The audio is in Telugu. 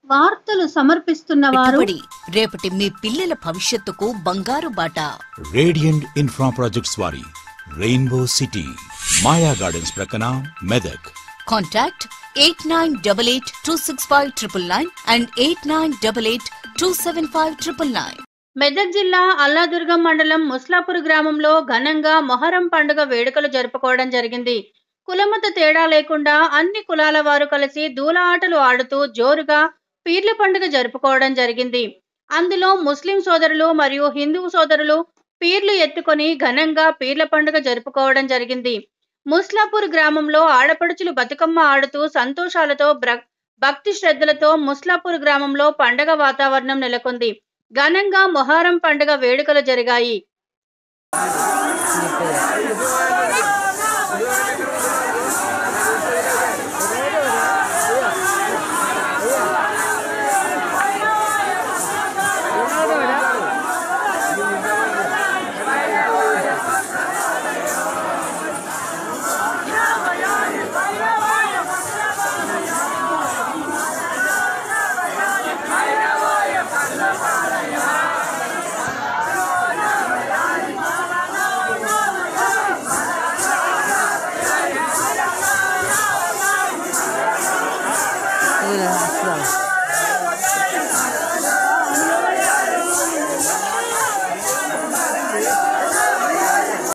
వార్తలు సమర్పిస్తున్న వారు పెట్టుబడి రేపటి మీ పిల్లల భవిష్యత్తుకు బంగారు బాట రేడియంట్ ఇన్ఫ్రా ప్రాజెక్ట్స్ వారి రెయిన్బో సిటీ మాయా గార్డెన్స్ ప్రక్కన Medak contact eight nine double eight two six five triple nine and eight nine double eight two seven five triple nine Medak జిల్లా అల్లాదుర్గం మండలం ముస్లాపూర్ గ్రామంలో ఘనంగా మొహరం పండుగ వేడుకలు జరుపుకోవడం జరిగింది కులమత తేడా లేకుండా అన్ని కులాల వారు కలిసి దూల ఆటలు ఆడుతూ జోరుగా పీర్ల పండుగ జరుపుకోవడం జరిగింది అందులో ముస్లిం సోదరులు మరియు హిందూ సోదరులు పీర్లు ఎత్తుకొని ఘనంగా పీర్ల పండుగ జరుపుకోవడం జరిగింది ముస్లాపూర్ గ్రామంలో ఆడపడుచులు బతుకమ్మ ఆడుతూ సంతోషాలతో బ్ర- భక్తి శ్రద్ధలతో ముస్లాపూర్ గ్రామంలో పండగ వాతావరణం నెలకొంది ఘనంగా మొహరం పండుగ వేడుకలు జరిగాయి